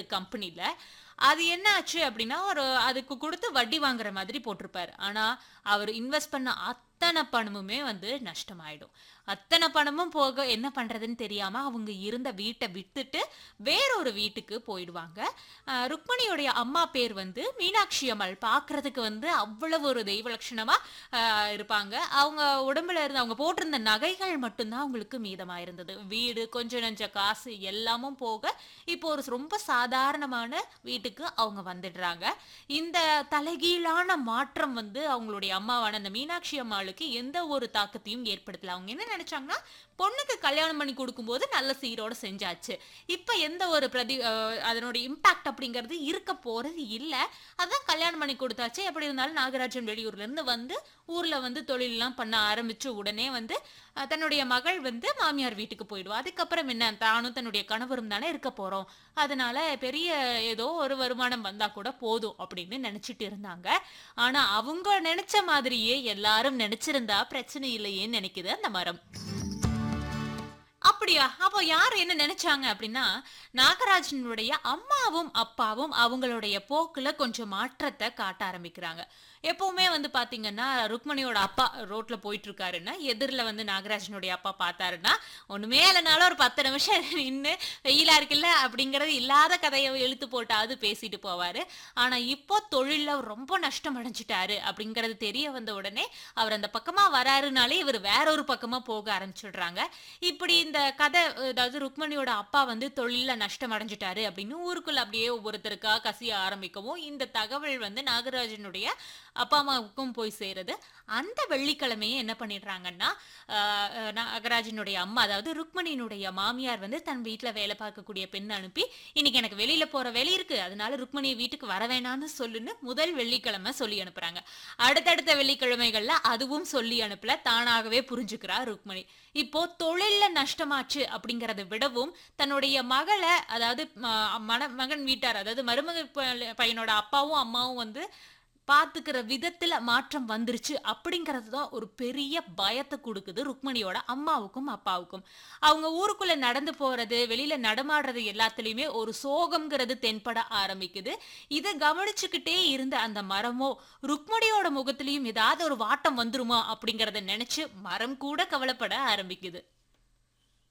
கம்பெனில அது என்ன ஆச்சு அப்படின்னா ஒரு அதுக்கு கொடுத்து வட்டி வாங்குற மாதிரி போட்டிருப்பாரு ஆனா அவர் இன்வெஸ்ட் பண்ண அத்தனை பணமுமே வந்து நஷ்டமாயிடும் அத்தனை பணமும் போக என்ன பண்றதுன்னு தெரியாம அவங்க இருந்த வீட்டை வித்துட்டு வேறொரு வீட்டுக்கு போயிடுவாங்க அஹ் ருக்மணியோடைய அம்மா பேர் வந்து மீனாட்சி அம்மாள் பார்க்கிறதுக்கு வந்து அவ்வளவு ஒரு தெய்வ லட்சணமா அஹ், இருப்பாங்க அவங்க உடம்புல இருந்த அவங்க போட்டிருந்த நகைகள் மட்டும்தான் அவங்களுக்கு மீதமா இருந்தது வீடு கொஞ்சம் நஞ்ச காசு எல்லாமும் போக இப்போ ஒரு ரொம்ப சாதாரணமான வீட்டுக்கு அவங்க வந்துடுறாங்க இந்த தலைகீழான மாற்றம் வந்து அவங்களுடைய அம்மாவான அந்த மீனாட்சி அம்மாளுக்கு எந்த ஒரு தாக்கத்தையும் ஏற்படுத்தல அவங்க என்ன நினைச்சாங்கன்னா பொண்ணுக்கு கல்யாணம் பண்ணி கொடுக்கும்போது நல்ல சீரோட செஞ்சாச்சு இப்ப எந்த ஒரு பிரதி அஹ், அதனுடைய இம்பாக்ட் அப்படிங்கிறது இருக்க போறது இல்ல அதான் கல்யாணம் பண்ணி கொடுத்தாச்சு எப்படி இருந்தாலும் நாகராஜன் வெளியூர்ல இருந்து வந்து ஊர்ல வந்து தொழிலெல்லாம் பண்ண ஆரம்பிச்ச உடனே வந்து அஹ், தன்னுடைய மகள் வந்து மாமியார் வீட்டுக்கு போயிடுவா அதுக்கப்புறம் என்ன தானும் தன்னுடைய கணவரும் தானே இருக்க போறோம் அதனால பெரிய ஏதோ ஒரு வருமானம் வந்தா கூட போதும் அப்படின்னு நினைச்சிட்டு இருந்தாங்க ஆனா அவங்க நினைச்ச மாதிரியே எல்லாரும் நினைச்சிருந்தா பிரச்சனை இல்லையேன்னு நினைக்குது அந்த மரம் அப்படியா அப்போ யார் என்ன நினைச்சாங்க அப்படின்னா நாகராஜனுடைய அம்மாவும் அப்பாவும் அவங்களுடைய போக்குல கொஞ்சம் மாற்றத்தை காட்ட ஆரம்பிக்கிறாங்க எப்பவுமே வந்து பாத்தீங்கன்னா ருக்மணியோட அப்பா ரோட்ல போயிட்டு இருக்காருன்னா எதிரில் வந்து நாகராஜனுடைய அப்பா பார்த்தாருன்னா ஒண்ணுமே இல்லைனாலும் ஒரு பத்து நிமிஷம் நின்று வெயிலா இருக்குல்ல அப்படிங்கறது இல்லாத கதையை இழுத்து போட்டாவது பேசிட்டு போவாரு ஆனா இப்போ தொழில்ல அவர் ரொம்ப நஷ்டம் அடைஞ்சிட்டாரு அப்படிங்கறது தெரிய வந்த உடனே அவர் அந்த பக்கமா வராருனாலே இவர் வேற ஒரு பக்கமா போக ஆரம்பிச்சிடுறாங்க இப்படி இந்த கதை அதாவது ருக்மணியோட அப்பா வந்து தொழில நஷ்டம் அடைஞ்சிட்டாரு அப்படின்னு ஊருக்குள்ள அப்படியே ஒவ்வொருத்தருக்கா கசிய ஆரம்பிக்கவும் இந்த தகவல் வந்து நாகராஜனுடைய அப்பா அம்மாவுக்கும் போய் சேருது அந்த வெள்ளிக்கிழமையே என்ன பண்ணிடுறாங்கன்னா ஆஹ், அஹ், நாகராஜனுடைய அம்மா அதாவது ருக்மணியினுடைய மாமியார் வந்து தன் வீட்டில் வேலை பார்க்கக்கூடிய பெண் அனுப்பி இன்னைக்கு எனக்கு வெளியில போற வேலை இருக்கு அதனால ருக்மணியை வீட்டுக்கு வர வேணாம்னு சொல்லுன்னு முதல் வெள்ளிக்கிழமை சொல்லி அனுப்புறாங்க அடுத்தடுத்த வெள்ளிக்கிழமைகள்ல அதுவும் சொல்லி அனுப்பல தானாகவே புரிஞ்சுக்கிறா ருக்மணி இப்போ தொழில்ல நஷ்டமாச்சு அப்படிங்கறத விடவும் தன்னுடைய மகளை அதாவது ம- மன மகன் வீட்டார் அதாவது மருமக ப- பையனோட அப்பாவும் அம்மாவும் வந்து பார்த்துக்கிற விதத்துல மாற்றம் வந்துருச்சு அப்படிங்கிறது தான் ஒரு பெரிய பயத்தை கொடுக்குது ருக்மணியோட அம்மாவுக்கும் அப்பாவுக்கும் அவங்க ஊருக்குள்ள நடந்து போறது வெளியில நடமாடுறது எல்லாத்துலயுமே ஒரு சோகம்ங்கிறது தென்பட ஆரம்பிக்குது இதை கவனிச்சுக்கிட்டே இருந்த அந்த மரமோ ருக்மணியோட முகத்திலையும் ஏதாவது ஒரு வாட்டம் வந்துருமா அப்படிங்கறத நினைச்சு மரம் கூட கவலைப்பட ஆரம்பிக்குது